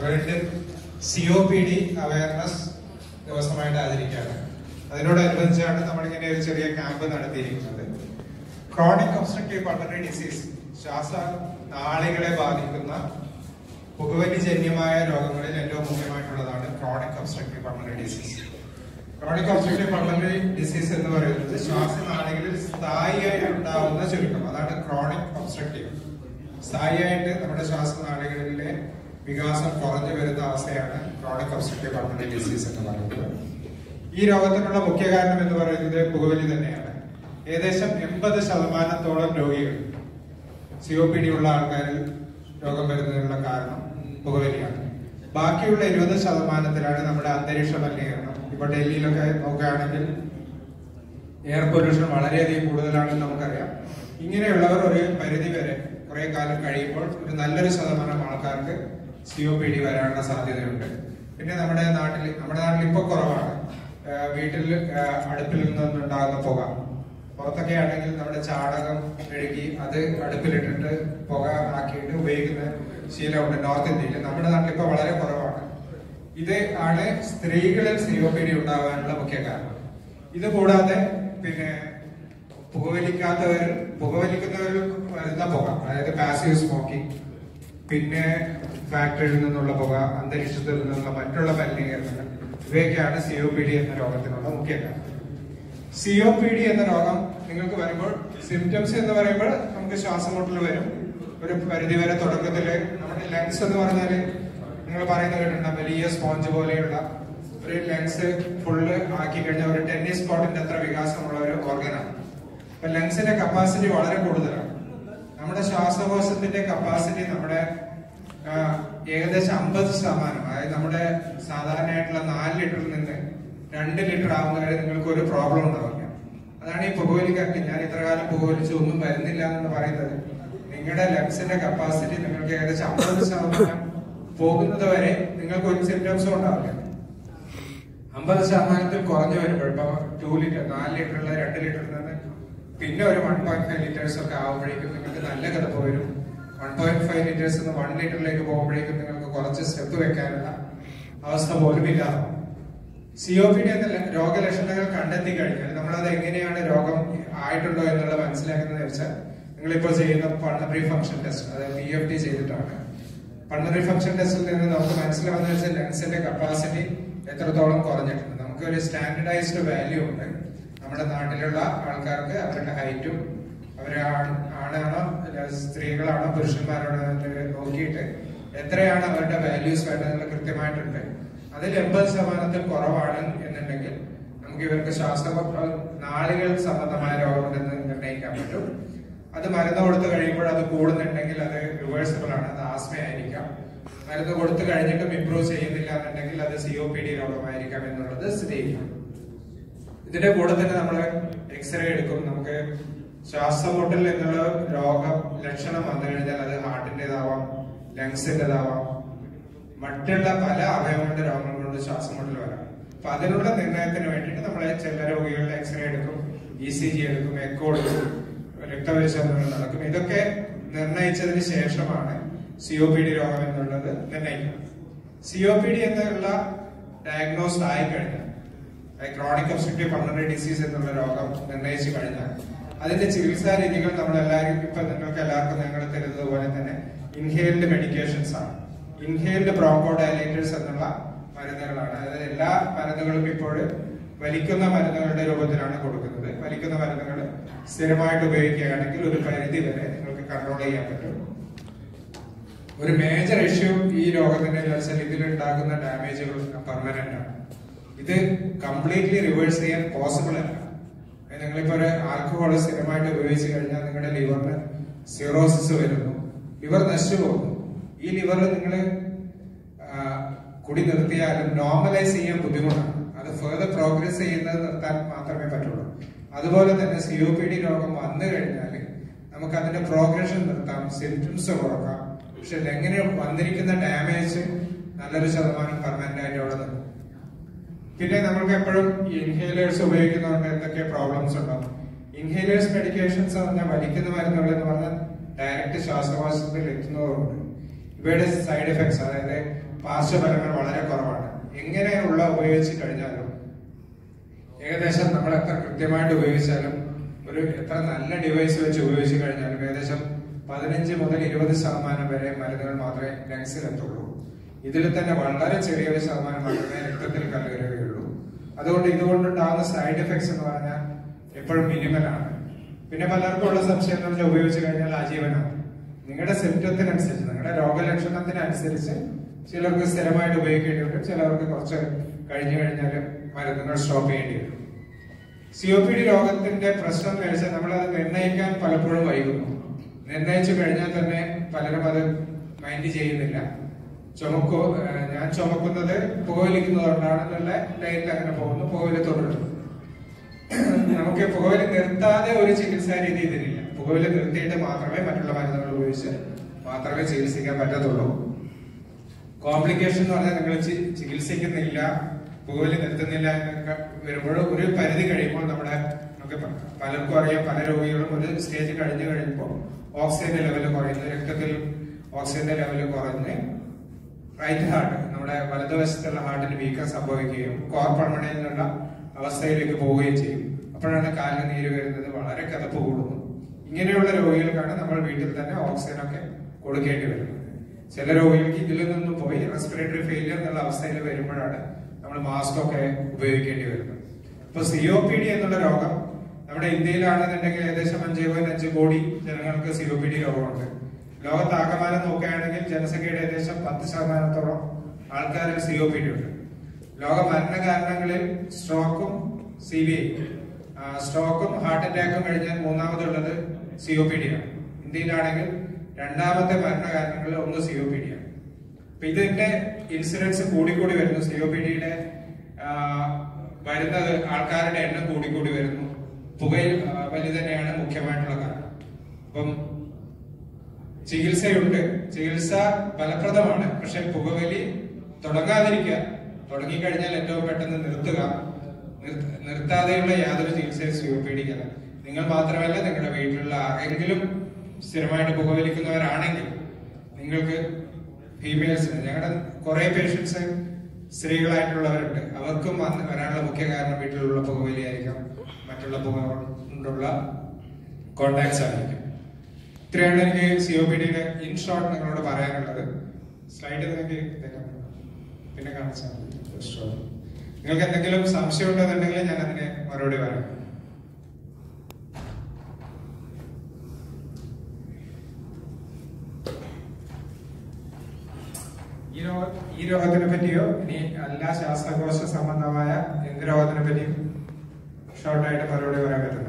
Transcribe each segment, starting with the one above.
World C O P D awareness ദിവസമായിട്ട് ആചരിക്കുകയാണ് അതിനോടനുബന്ധിച്ചാണ് നമ്മളിങ്ങനെ ഒരു ചെറിയ ക്യാമ്പ് നടത്തിയിരിക്കുന്നത് ക്രോണിക് ഒബ്സ്ട്രക്റ്റീവ് പൾമണറി ഡിസീസ് ശ്വാസ നാളികളെ ബാധിക്കുന്ന പുകവലിജന്യമായ രോഗങ്ങളിൽ ഏറ്റവും മുഖ്യമായിട്ടുള്ളതാണ് chronic obstructive pulmonary disease chronic obstructive pulmonary disease എന്ന് പറയുന്നത് ശ്വാസനാളികളിൽ സ്ഥായിയായി ഉണ്ടാവുന്ന ചുരുക്കം അതാണ് ക്രോണിക് ഒബ്സ്ട്രക്റ്റീവ് സ്ഥായിയായിട്ട് നമ്മുടെ ശ്വാസനാളികളിലെ വികാസം കുറഞ്ഞു വരുന്ന അവസ്ഥയാണ് ക്രോണിക് ഒബ്സ്ട്രക്റ്റീവ് പൾമണറി ഡിസീസ് എന്ന് പറയുന്നത് ഈ രോഗത്തിനുള്ള മുഖ്യ കാരണം എന്ന് പറയുന്നത് പുകവലി തന്നെയാണ് ഏകദേശം എൺപത് ശതമാനത്തോളം രോഗികൾ സി ഒ പി ഡി ഉള്ള ആൾക്കാരിൽ രോഗം വരുന്നതിനുള്ള കാരണം പുകവലിയാണ് ബാക്കിയുള്ള ഇരുപത് ശതമാനത്തിലാണ് നമ്മുടെ അന്തരീക്ഷ മലിനീകരണം ഇപ്പൊ ഡൽഹിയിലൊക്കെ നോക്കുകയാണെങ്കിൽ എയർ പൊല്യൂഷൻ വളരെയധികം കൂടുതലാണെന്ന് നമുക്കറിയാം ഇങ്ങനെയുള്ളവർ ഒരു പരിധി വരെ കുറെ കാലം കഴിയുമ്പോൾ ഒരു നല്ലൊരു ശതമാനം ആൾക്കാർക്ക് സി ഒ പി ഡി വരാനുള്ള സാധ്യതയുണ്ട് പിന്നെ നമ്മുടെ നാട്ടിൽ നമ്മുടെ നാട്ടിൽ ഇപ്പൊ കുറവാണ് ആഹ് വീട്ടിൽ ആഹ് അടുപ്പിൽ നിന്നുണ്ടാകുന്ന പുക പുറത്തൊക്കെ ആണെങ്കിൽ നമ്മുടെ ചാണകം മെഴുകി അത് അടുപ്പിലിട്ടിട്ട് പുക ആക്കിയിട്ട് ഉപയോഗിക്കുന്ന ശീലമുണ്ട് നോർത്ത് ഇന്ത്യയിൽ നമ്മുടെ നാട്ടിൽ ഇപ്പൊ വളരെ കുറവാണ് ഇത് ആണ് സ്ത്രീകളിൽ സി ഒ പി ഡി ഉണ്ടാകാനുള്ള മുഖ്യ കാരണം ഇത് കൂടാതെ പിന്നെ പുകവലിക്കാത്തവർ പുകവലിക്കുന്നവരിൽ വരുന്ന പുക അതായത് പാസീവ് സ്മോക്കിംഗ് പിന്നെ ഫാക്ടറിയിൽ നിന്നുള്ള പുക അന്തരീക്ഷത്തിൽ നിന്നുള്ള മറ്റുള്ള മലിനീകരണങ്ങൾ ഇവയൊക്കെയാണ് സി ഒ പി ഡി എന്ന രോഗത്തിനുള്ള മുഖ്യ കാരണം സി ഒ പി ഡി എന്ന രോഗം നിങ്ങൾക്ക് വരുമ്പോൾ സിംറ്റംസ് എന്ന് പറയുമ്പോൾ നമുക്ക് ശ്വാസമുട്ടൽ വരും ഒരു പരിധി വരെ തുടക്കത്തില് നമ്മുടെ ലങ്സ് എന്ന് പറഞ്ഞാല് നിങ്ങൾ പറയുന്നത് കേട്ടിട്ടുണ്ടാവും വലിയ സ്പോഞ്ച് പോലെയുള്ള ഒരു ലങ്സ് ഫുള്ള് ആക്കി കഴിഞ്ഞാൽ ഒരു ടെന്നീസ് കോർട്ടിന്റെ അത്ര വികാസമുള്ള ഒരു ഓർഗനാണ് അപ്പൊ ലങ്സിന്റെ കപ്പാസിറ്റി വളരെ കൂടുതലാണ് നമ്മുടെ ശ്വാസകോശത്തിന്റെ കപ്പാസിറ്റി നമ്മുടെ ആ, ഏകദേശം അമ്പത് ശതമാനം അതായത് നമ്മുടെ സാധാരണയായിട്ടുള്ള നാല് ലിറ്ററിൽ നിന്ന് രണ്ട് ലിറ്റർ ആവുന്ന വരെ നിങ്ങൾക്ക് ഒരു പ്രോബ്ലം ഉണ്ടാവില്ല അതാണ് ഈ പുകവലിക്കാർക്ക് ഞാൻ ഇത്ര കാലം പുകവലിച്ച് ഒന്നും വരുന്നില്ല എന്ന് പറയുന്നത് നിങ്ങളുടെ ലങ്സിന്റെ കപ്പാസിറ്റി നിങ്ങൾക്ക് ഏകദേശം അമ്പത് ശതമാനം പോകുന്നത് വരെ നിങ്ങൾക്ക് ഒരു സിംറ്റംസും ഉണ്ടാവില്ല അമ്പത് ശതമാനത്തിൽ കുറഞ്ഞു വരുമ്പോൾ ഇപ്പൊ ടു ലിറ്റർ നാല് ലിറ്ററുള്ള രണ്ട് ലിറ്ററിൽ നിന്ന് പിന്നെ ഒരു വൺ പോയിന്റ് ഫൈവ് ലിറ്റേഴ്സ് ഒക്കെ ആവുമ്പോഴേക്കും നിങ്ങൾക്ക് നല്ല കിടപ്പ് വരും വൺ പോയിന്റ് ഫൈവ് ലിറ്റേഴ്സ് നിന്ന് വൺ ലിറ്ററിലേക്ക് പോകുമ്പോഴേക്കും നിങ്ങൾക്ക് കുറച്ച് സ്റ്റെപ്പ് വെക്കാനുള്ള അവസ്ഥ പോലും ഇല്ലാതാവും സി ഒ പി ഡി എന്ന ല- രോഗലക്ഷണങ്ങൾ കണ്ടെത്തി കഴിഞ്ഞാൽ നമ്മളത് എങ്ങനെയാണ് രോഗം ആയിട്ടുണ്ടോ എന്നുള്ളത് മനസ്സിലാക്കുന്നത് വെച്ചാൽ നിങ്ങളിപ്പോൾ ചെയ്യുന്ന പൾണറി ഫംഗ്ഷൻ ടെസ്റ്റ് അതായത് പി എഫ് ടി ചെയ്തിട്ടാണ് പൾണറി ഫംഗ്ഷൻ ടെസ്റ്റിൽ നിന്ന് നമുക്ക് മനസ്സിലാവുന്ന വെച്ചാൽ ലങ്സിന്റെ കപ്പാസിറ്റി എത്രത്തോളം കുറഞ്ഞിട്ടുണ്ട് നമുക്ക് ഒരു സ്റ്റാൻഡർഡൈസ്ഡ് വാല്യൂ ഉണ്ട് നമ്മുടെ നാട്ടിലുള്ള ആൾക്കാർക്ക് അവരുടെ ഹൈറ്റും അവരെ ആണ്- ആണാണോ അല്ല സ്ത്രീകളാണോ പുരുഷന്മാരാണോ എന്ന് നോക്കിയിട്ട് എത്രയാണ് അവരുടെ വാല്യൂസ് വേണ്ടതെന്നുള്ള കൃത്യമായിട്ടുണ്ട് അതിൽ എൺപത് ശതമാനത്തിൽ കുറവാണ് എന്നുണ്ടെങ്കിൽ നമുക്ക് ഇവർക്ക് ശ്വാസ നാളുകൾ സംബന്ധമായ രോഗമുണ്ടെന്ന് നിർണ്ണയിക്കാൻ പറ്റും അത് മരുന്ന് കൊടുത്തു കഴിയുമ്പോൾ അത് കൂടുന്നുണ്ടെങ്കിൽ അത് റിവേഴ്സിബിൾ ആണ് അത് ആസ്മയായിരിക്കാം മരുന്ന് കൊടുത്തു കഴിഞ്ഞിട്ടും ഇംപ്രൂവ് ചെയ്യുന്നില്ല എന്നുണ്ടെങ്കിൽ അത് സി ഒ പി ഡി രോഗമായിരിക്കാം എന്നുള്ളത് സ്ഥിരീകരിക്കാം ഇതിന്റെ കൂടെ തന്നെ നമ്മൾ എക്സ്റേ എടുക്കും നമുക്ക് ശ്വാസമുട്ടൽ എന്നുള്ള രോഗ ലക്ഷണം വന്നു കഴിഞ്ഞാൽ അത് ഹാർട്ടിന്റേതാവാം ലങ്സിന്റേതാവാം മറ്റുള്ള പല അവയവങ്ങളുടെ രോഗങ്ങൾ കൊണ്ട് ശ്വാസമുട്ടൽ വരാം അപ്പൊ അതിനുള്ള നിർണയത്തിന് വേണ്ടിയിട്ട് നമ്മൾ ചില രോഗികളുടെ എക്സ്റേ എടുക്കും ഇ സി ജി എടുക്കും എക്കോ എടുക്കും രക്തപരിശോധനകൾ നടക്കും ഇതൊക്കെ നിർണയിച്ചതിന് ശേഷമാണ് സി ഒ പി ഡി രോഗം എന്നുള്ളത് നിർണയിക്കുന്നത് സി ഒ പി ഡി എന്നുള്ള ഡയഗ്നോസ്ഡ് ആയി കഴിഞ്ഞാൽ ക്രോണിക് ഒബ്സ്ട്രക്റ്റീവ് പൾമണറി ഡിസീസ് എന്നുള്ള രോഗം നിർണയിച്ചു കഴിഞ്ഞാൽ അതിന്റെ ചികിത്സാ രീതികൾ നമ്മൾ എല്ലാവരും ഇപ്പൊ നിങ്ങൾക്ക് എല്ലാവർക്കും ഞങ്ങൾ തരുന്നത് പോലെ തന്നെ ഇൻഹേൽഡ് മെഡിക്കേഷൻസ് ആണ് ഇൻഹേൽഡ് ബ്രോങ്കോ ഡയലേറ്റേഴ്സ് എന്നുള്ള മരുന്നുകളാണ് അതായത് എല്ലാ മരുന്നുകളും ഇപ്പോൾ വലിക്കുന്ന മരുന്നുകളുടെ രൂപത്തിലാണ് കൊടുക്കുന്നത് വലിക്കുന്ന മരുന്നുകൾ സ്ഥിരമായിട്ട് ഉപയോഗിക്കുകയാണെങ്കിൽ ഒരു പരിധി വരെ നിങ്ങൾക്ക് കൺട്രോൾ ചെയ്യാൻ പറ്റും ഒരു മേജർ ഇഷ്യൂ ഈ രോഗത്തിന്റെ എന്ന് വെച്ചാൽ ഇതിലുണ്ടാകുന്ന ഡാമേജുകൾ പെർമനന്റ് ആണ് ഇത് കംപ്ലീറ്റ്ലി റിവേഴ്സ് ചെയ്യാൻ പോസിബിൾ അല്ല അതായത് നിങ്ങളിപ്പോ ഒരു ആൽക്കഹോൾ സ്ഥിരമായിട്ട് ഉപയോഗിച്ച് കഴിഞ്ഞാൽ നിങ്ങളുടെ ലിവറിന് സിറോസിസ് വരുന്നു ലിവർ നശിച്ചു പോകുന്നു ഈ ലിവറിൽ നിങ്ങൾ കുടി നിർത്തിയാലും നോർമലൈസ് ചെയ്യാൻ ബുദ്ധിമുട്ടാണ് അത് ഫെർദർ പ്രോഗ്രസ് ചെയ്യുന്നത് നിർത്താൻ മാത്രമേ പറ്റുള്ളൂ അതുപോലെ തന്നെ സി ഒ പി ഡി രോഗം വന്നു കഴിഞ്ഞാൽ നമുക്ക് അതിന്റെ പ്രോഗ്രഷൻ നിർത്താം സിംറ്റംസ് കുറക്കാം പക്ഷെ എങ്ങനെ വന്നിരിക്കുന്ന ഡാമേജ് നല്ലൊരു ശതമാനം പെർമനന്റ് ആയിട്ട് അവിടെ നിൽക്കും പിന്നെ നമുക്ക് എപ്പോഴും ഇൻഹേലേഴ്സ് ഉപയോഗിക്കുന്നതുകൊണ്ട് എന്തൊക്കെ പ്രോബ്ലംസ് ഉണ്ടാവും ഇൻഹേലേഴ്സ് മെഡിക്കേഷൻസ് പറഞ്ഞാൽ വലിക്കുന്ന മരുന്നുകൾ എന്ന് പറഞ്ഞാൽ ഡയറക്റ്റ് ശ്വാസകോശത്തിൽ എത്തുന്നതുകൊണ്ട് ഇവയുടെ സൈഡ് എഫക്ട്സ് അതായത് പാർശ്വഫലങ്ങൾ വളരെ കുറവാണ് എങ്ങനെയുള്ള ഉപയോഗിച്ച് കഴിഞ്ഞാലും ഏകദേശം നമ്മൾ എത്ര കൃത്യമായിട്ട് ഉപയോഗിച്ചാലും ഒരു എത്ര നല്ല ഡിവൈസ് വെച്ച് ഉപയോഗിച്ച് കഴിഞ്ഞാലും ഏകദേശം പതിനഞ്ച് മുതൽ ഇരുപത് ശതമാനം വരെ മരുന്നുകൾ മാത്രമേ ലങ്സിൽ എത്തുള്ളൂ ഇതിൽ തന്നെ വളരെ ചെറിയൊരു ശതമാനം മാത്രമേ രക്തത്തിൽ കലരുകയുള്ളൂ അതുകൊണ്ട് ഇതുകൊണ്ടുണ്ടാകുന്ന സൈഡ് എഫക്ട്സ് എന്ന് പറഞ്ഞാൽ എപ്പോഴും മിനിമലാണ് പിന്നെ പലർക്കും ഉള്ള സംശയം എന്ന് പറഞ്ഞാൽ ഉപയോഗിച്ച് കഴിഞ്ഞാൽ ആജീവനാണ് നിങ്ങളുടെ സിംറ്റത്തിനനുസരിച്ച് നിങ്ങളുടെ രോഗലക്ഷണത്തിനനുസരിച്ച് ചിലർക്ക് സ്ഥിരമായിട്ട് ഉപയോഗിക്കേണ്ടി വരും ചിലർക്ക് കുറച്ച് കഴിഞ്ഞു കഴിഞ്ഞാൽ മരുന്നുകൾ സ്റ്റോപ്പ് ചെയ്യേണ്ടി വരും സി ഒ പി ഡി രോഗത്തിന്റെ പ്രശ്നം എന്ന് വെച്ചാൽ നമ്മളത് നിർണ്ണയിക്കാൻ പലപ്പോഴും വൈകുന്നു നിർണ്ണയിച്ചു കഴിഞ്ഞാൽ തന്നെ പലരും അത് മൈൻഡ് ചെയ്യുന്നില്ല ചുമക്കോ ഏഹ് ഞാൻ ചുമക്കുന്നത് പുകവലിക്കുന്നതുകൊണ്ടാണെന്നുള്ള ഡയറ്റ് അങ്ങനെ പോകുന്നു പുകവലി തുടരുന്നു നമുക്ക് പുകവലി നിർത്താതെ ഒരു ചികിത്സാ രീതി ഇതിനില്ല പുകവലി നിർത്തിയിട്ട് മാത്രമേ മറ്റുള്ള മരുന്നുകൾ ഉപയോഗിച്ച് മാത്രമേ ചികിത്സിക്കാൻ പറ്റത്തുള്ളൂ കോംപ്ലിക്കേഷൻ എന്ന് പറഞ്ഞാൽ നിങ്ങൾ ചി- ചികിത്സിക്കുന്നില്ല പുകവലി നിർത്തുന്നില്ല എന്നൊക്കെ വരുമ്പോൾ ഒരു പരിധി കഴിയുമ്പോൾ നമ്മുടെ നമുക്ക് പ- പലർക്കും അറിയാം പല രോഗികളും ഒരു സ്റ്റേജ് കഴിഞ്ഞു കഴിയുമ്പോൾ ഓക്സിജന്റെ ലെവൽ കുറയുന്നു രക്തത്തിൽ ഓക്സിജന്റെ ലെവൽ കുറഞ്ഞ് റൈറ്റ് ഹാർട്ട് നമ്മുടെ വലതുവശത്തുള്ള ഹാർട്ടിന് വീക്കം സംഭവിക്കുകയും കോർ പൾമണയിലുള്ള അവസ്ഥയിലേക്ക് പോവുകയും ചെയ്യും അപ്പോഴാണ് കാലിന് നീര് വരുന്നത് വളരെ കതപ്പ് കൂടുന്നു ഇങ്ങനെയുള്ള രോഗികൾക്കാണ് നമ്മൾ വീട്ടിൽ തന്നെ ഓക്സിജൻ ഒക്കെ കൊടുക്കേണ്ടി വരുന്നത് ചില രോഗികൾക്ക് ഇതിൽ നിന്നും പോയി റെസ്പിറേറ്ററി ഫെയിലിയർ എന്നുള്ള അവസ്ഥയിൽ വരുമ്പോഴാണ് നമ്മൾ മാസ്ക് ഒക്കെ ഉപയോഗിക്കേണ്ടി വരുന്നത് ഇപ്പൊ സി ഒ പി ഡി എന്നുള്ള രോഗം നമ്മുടെ ഇന്ത്യയിലാണെന്നുണ്ടെങ്കിൽ ഏകദേശം അഞ്ച് പോയിന്റ് അഞ്ച് കോടി ജനങ്ങൾക്ക് സി ഒ പി ഡി രോഗമുണ്ട് ലോകത്താകമാനം നോക്കുകയാണെങ്കിൽ ജനസംഖ്യയുടെ ഏകദേശം പത്ത് ശതമാനത്തോളം ആൾക്കാരിൽ സി ഒ പി ഡി ഉണ്ട് ലോക മരണ കാരണങ്ങളിൽ സ്ട്രോക്കും സി ബി ഐ സ്ട്രോക്കും ഹാർട്ട് അറ്റാക്കും കഴിഞ്ഞാൽ മൂന്നാമതുള്ളത് സി ഒ പി ഡി ആണ് ഇന്ത്യയിലാണെങ്കിൽ രണ്ടാമത്തെ മരണ കാരണങ്ങളിൽ ഒന്ന് സി ഒ പി ഡി ആണ് അപ്പൊ ഇതിന്റെ ഇൻസിഡൻസ് കൂടിക്കൂടി വരുന്നു സി ഒ പി ഡിയുടെ വരുന്നത് ആൾക്കാരുടെ എണ്ണം കൂടിക്കൂടി വരുന്നു പുകയിൽ ആ, വലി തന്നെയാണ് മുഖ്യമായിട്ടുള്ള കാരണം അപ്പം ചികിത്സയുണ്ട് ചികിത്സ ഫലപ്രദമാണ് പക്ഷെ പുകവലി തുടങ്ങാതിരിക്കുക തുടങ്ങിക്കഴിഞ്ഞാൽ ഏറ്റവും പെട്ടെന്ന് നിർത്തുക നിർ- നിർത്താതെയുള്ള യാതൊരു ചികിത്സയും സി ഒ പി ഡിക്കല്ല നിങ്ങൾ മാത്രമല്ല നിങ്ങളുടെ വീട്ടിലുള്ള ആരെങ്കിലും സ്ഥിരമായിട്ട് പുകവലിക്കുന്നവരാണെങ്കിൽ നിങ്ങൾക്ക് ഫീമെയിൽസിന് ഞങ്ങളുടെ കുറെ പേഷ്യൻസ് സ്ത്രീകളായിട്ടുള്ളവരുണ്ട് അവർക്കും വന്ന് വരാനുള്ള മുഖ്യ കാരണം വീട്ടിലുള്ള പുകവലിയായിരിക്കാം മറ്റുള്ള പുക കൊണ്ടുള്ള കോണ്ടാക്ട്സ് ആയിരിക്കും ഇത്രയാണ് എനിക്ക് സി ഒ പി ഡിയുടെ ഇൻ ഷോർട്ട് നിങ്ങളോട് പറയാനുള്ളത് സ്ലൈഡ് നിങ്ങൾക്ക് ഇതേക്കാം. പിന്നെ കാണിച്ചാൽ മതി Just show. നിങ്ങൾക്ക് എന്തെങ്കിലും സംശയം ഉണ്ടെന്നുണ്ടെങ്കിൽ ഞാൻ അതിന് മറുപടി പറയാം ഈ രോഗ ഈ രോഗത്തിനെ പറ്റിയോ ഇനി എല്ലാ ശ്വാസകോശ സംബന്ധമായ എന്ത് രോഗത്തിനെ പറ്റിയും ഷോർട്ടായിട്ട് മറുപടി പറയാൻ പറ്റുന്നതാണ്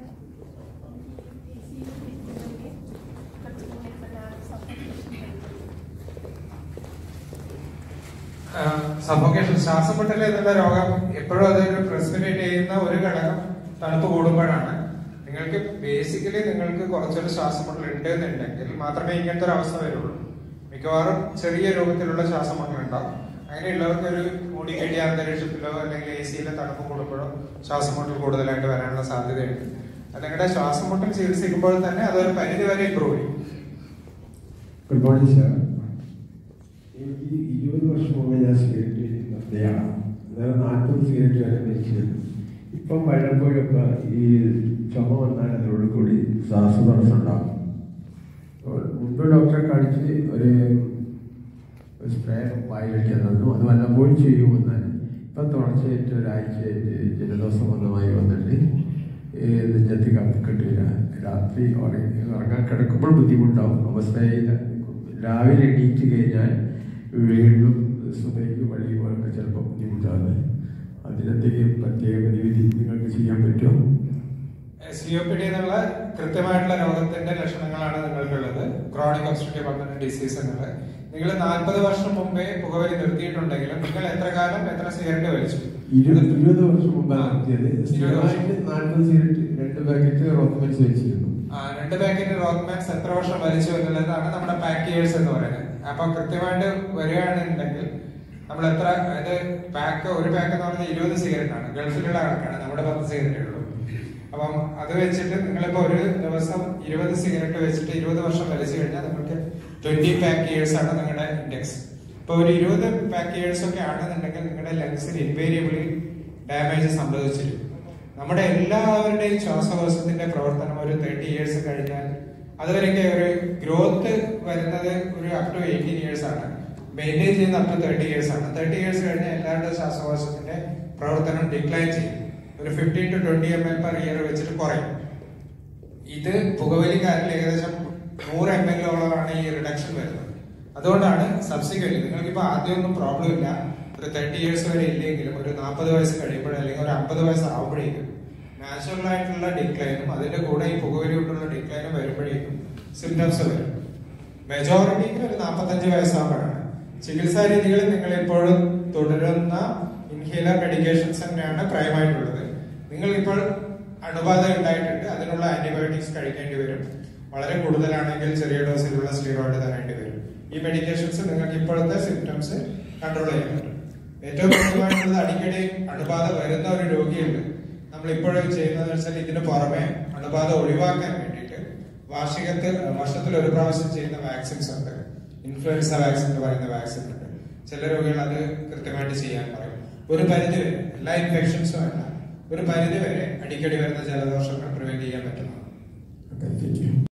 സഫോക്കേഷൻ ശ്വാസമുട്ടൽ എന്നുള്ള രോഗം എപ്പോഴും അതൊരു പ്രസിഡന്റ് ചെയ്യുന്ന ഒരു ഘടകം തണുപ്പ് കൂടുമ്പോഴാണ് നിങ്ങൾക്ക് ബേസിക്കലി നിങ്ങൾക്ക് കുറച്ചൊരു ശ്വാസമുട്ടൽ ഉണ്ട് എന്നുണ്ടെങ്കിൽ മാത്രമേ ഇങ്ങനത്തെ ഒരു അവസ്ഥ വരുള്ളൂ മിക്കവാറും ചെറിയ രൂപത്തിലുള്ള ശ്വാസമുട്ടൽ ഉണ്ടാവും അങ്ങനെയുള്ളവർക്ക് ഒരു മൂടി കെട്ടിയ അന്തരീക്ഷത്തിലോ അല്ലെങ്കിൽ എ സിയിലെ തണുപ്പ് കൂടുമ്പോഴോ ശ്വാസമുട്ടൽ കൂടുതലായിട്ട് വരാനുള്ള സാധ്യതയുണ്ട് അത് നിങ്ങളുടെ ശ്വാസമുട്ടൽ ചികിത്സിക്കുമ്പോൾ തന്നെ അതൊരു പരിധി വരെ ഇമ്പ്രൂവ് ചെയ്യും ഗുഡ് മോർണിംഗ് സാർ എനിക്ക് ഇരുപത് വർഷം മുമ്പ് ഞാൻ സിഗരറ്റ് നിർത്തിയാണ് അതായത് നാൽപ്പത് സിഗരറ്റ് വരെ വലിച്ചിരുന്നു ഇപ്പം വഴമ്പോഴൊക്കെ ഈ ചുമ വന്നാൽ അതിനോട് കൂടി ശ്വാസതടസ്സം ഉണ്ടാകും അപ്പോൾ മുമ്പ് ഡോക്ടറെ കാണിച്ച് ഒരു ഒരു സ്പ്രേ വായിലൊഴിക്കാൻ തന്നു അത് വല്ലപ്പോഴും ചെയ്യുമെന്നാൽ ഇപ്പം തുടർച്ചയായിട്ട് ഒരാഴ്ചയായിട്ട് ജലദോഷം വന്നമായി വന്നിട്ട് ഈ നെഞ്ചത്ത് കത്തിക്കിട്ടില്ല രാത്രി ഉറങ്ങി ഉറങ്ങാൻ കിടക്കുമ്പോൾ ബുദ്ധിമുട്ടാവും അവസ്ഥയിൽ രാവിലെ എണീറ്റ് കഴിഞ്ഞാൽ വീണ്ടും സുബൈക്ക് വഴി പോലൊക്കെ ചിലപ്പോൾ ബുദ്ധിമുട്ടാണ് അതിനെന്തെങ്കിലും പ്രത്യേക പ്രതിവിധി നിങ്ങൾക്ക് ചെയ്യാൻ പറ്റുമോ സി ഒ പി ഡി എന്നുള്ള കൃത്യമായിട്ടുള്ള രോഗത്തിന്റെ ലക്ഷണങ്ങളാണ് നിങ്ങൾക്കുള്ളത് ക്രോണിക് ഒബ്സ്ട്രക്റ്റീവ് പൾമണറി ഡിസീസ് എന്നുള്ളത് നിങ്ങൾ നാൽപ്പത് വർഷം മുമ്പേ പുകവലി നിർത്തിയിട്ടുണ്ടെങ്കിലും നിങ്ങൾ എത്ര കാലം എത്ര സിഗരറ്റ് വലിച്ചു ഇരുപത് ഇരുപത് വർഷം മുമ്പാണ് നടത്തിയത് ഇരുപത് വർഷം. സ്ഥിരമായിട്ട് നാൽപ്പത് സിഗരറ്റ് രണ്ട് പാക്കറ്റ് റോക്കമെൻസ് വെച്ചിരുന്നു ആ, രണ്ട് പാക്കറ്റ് റോക്ക്മാൻസ് എത്ര വർഷം വലിച്ചു എന്നുള്ളതാണ് നമ്മുടെ പാക്കേഴ്സ് എന്ന് പറയുന്നത് അപ്പൊ കൃത്യമായിട്ട് വരികയാണെന്നുണ്ടെങ്കിൽ നമ്മൾ എത്ര അതായത് പാക്ക് ഒരു പാക്ക് എന്ന് പറഞ്ഞാൽ ഇരുപത് സിഗരറ്റ് ആണ് ഗൾഫിലുള്ള കണക്കാണ് നമ്മുടെ പത്ത് സിഗരറ്റേ ഉള്ളൂ അപ്പം അത് വെച്ചിട്ട് നിങ്ങളിപ്പോ ഒരു ദിവസം ഇരുപത് സിഗരറ്റ് വെച്ചിട്ട് ഇരുപത് വർഷം വലിച്ചു കഴിഞ്ഞാൽ നിങ്ങൾക്ക് ട്വന്റി പാക്ക് ഇയേഴ്സ് ആണ് നിങ്ങളുടെ ഇൻഡെക്സ് ഇപ്പൊ ഒരു ഇരുപത് പാക്കേഴ്സ് ഒക്കെ ആണെന്നുണ്ടെങ്കിൽ നിങ്ങളുടെ ലങ്സിന് ഇൻവേരിയബിളി ഡാമേജ് സംഭവിച്ചിരിക്കും നമ്മുടെ എല്ലാവരുടെയും ശ്വാസകോശത്തിന്റെ പ്രവർത്തനം ഒരു തേർട്ടി ഇയേഴ്സ് കഴിഞ്ഞാൽ അതുവരെയൊക്കെ ഒരു ഗ്രോത്ത് വരുന്നത് ഒരു അപ് ടു എയ്റ്റീൻ ഇയേഴ്സ് ആണ് മെയിൻറ്റെയിൻ ചെയ്യുന്ന അപ് ടു തേർട്ടി ഇയേഴ്സ് ആണ് തേർട്ടി ഇയേഴ്സ് കഴിഞ്ഞാൽ എല്ലാവരുടെയും ശ്വാസകോശത്തിന്റെ പ്രവർത്തനം ഡിക്ലൈൻ ചെയ്യും ഒരു fifteen to twenty M L per year വെച്ചിട്ട് കുറയും ഇത് പുകവലിക്കാരിൽ ഏകദേശം നൂറ് എം എൽ ഓളമാണ് ഈ റിഡക്ഷൻ വരുന്നത് അതുകൊണ്ടാണ് സബ്സിക്വന്റ് നിങ്ങൾക്കിപ്പോ ആദ്യമൊന്നും പ്രോബ്ലം ഇല്ല ഒരു തേർട്ടി ഇയേഴ്സ് വരെ ഇല്ലെങ്കിലും ഒരു നാൽപ്പത് വയസ്സ് കഴിയുമ്പോഴേ അല്ലെങ്കിൽ ഒരു അമ്പത് വയസ്സ് ആവുമ്പോഴേക്കും നാച്ചുറൽ ആയിട്ടുള്ള ഡിക്ലൈനും അതിന്റെ കൂടെ ഈ പുകവലി കൊണ്ടുള്ള ഡിക്ലൈനും വരുമ്പോഴേക്കും സിംറ്റംസ് വരും മെജോറിറ്റിക്ക് ഒരു നാൽപ്പത്തഞ്ച് വയസ്സാകുമ്പോഴാണ് ചികിത്സാ രീതികളിൽ നിങ്ങൾ ഇപ്പോഴും തുടരുന്ന ഇൻഹേലർ മെഡിക്കേഷൻസ് തന്നെയാണ് പ്രയമായിട്ടുള്ളത് നിങ്ങൾ ഇപ്പോൾ അണുബാധ ഉണ്ടായിട്ടുണ്ട് അതിനുള്ള ആന്റിബയോട്ടിക്സ് കഴിക്കേണ്ടി വരും വളരെ കൂടുതലാണെങ്കിൽ ചെറിയ ഡോസിലുള്ള സ്റ്റീറോയിഡ് തരേണ്ടി വരും ഈ മെഡിക്കേഷൻസ് നിങ്ങൾക്ക് ഇപ്പോഴത്തെ സിംറ്റംസ് കൺട്രോൾ ചെയ്യാൻ പറ്റും ഏറ്റവും മുഖ്യമായിട്ടുള്ളത് അടിക്കടി അണുബാധ വരുന്ന ഒരു രോഗിയുണ്ട് നമ്മൾ ഇപ്പോഴും ചെയ്യുന്നത് വെച്ചാൽ ഇതിന് പുറമെ അണുബാധ ഒഴിവാക്കാൻ വേണ്ടിയിട്ട് വാർഷികത്തിൽ വർഷത്തിൽ ഒരു പ്രാവശ്യം ചെയ്യുന്ന വാക്സിൻസ് ഉണ്ട് ഇൻഫ്ലുവൻസ വാക്സിൻ എന്ന് പറയുന്ന വാക്സിൻ ഉണ്ട് ചില രോഗികൾ അത് കൃത്യമായിട്ട് ചെയ്യാൻ പറയും ഒരു പരിധി വരെ എല്ലാ ഇൻഫെക്ഷൻസും അല്ല ഒരു പരിധി വരെ അടിക്കടി വരുന്ന ജലദോഷങ്ങൾ പ്രിവെന്റ് ചെയ്യാൻ പറ്റുന്നതാണ് ഓക്കെ താങ്ക് യു